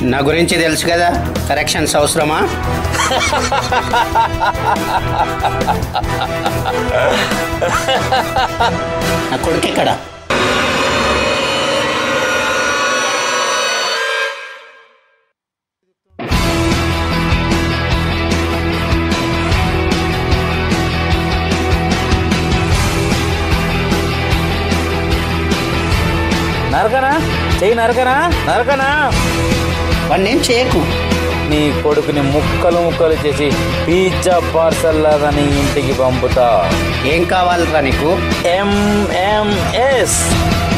నా గురించి తెలుసు కదా కరెక్షన్స్ అవసరమా నా కొడుకు ఎక్కడ నరకనా చెయ్యి నరకనా నరకనా వాడిని ఏం చేయకు నీ కొడుకుని ముక్కలు ముక్కలు చేసి పిజ్జా పార్సల్ లాగా నీ ఇంటికి పంపుతా ఏం కావాలిరా నీకు ఎంఎంఎస్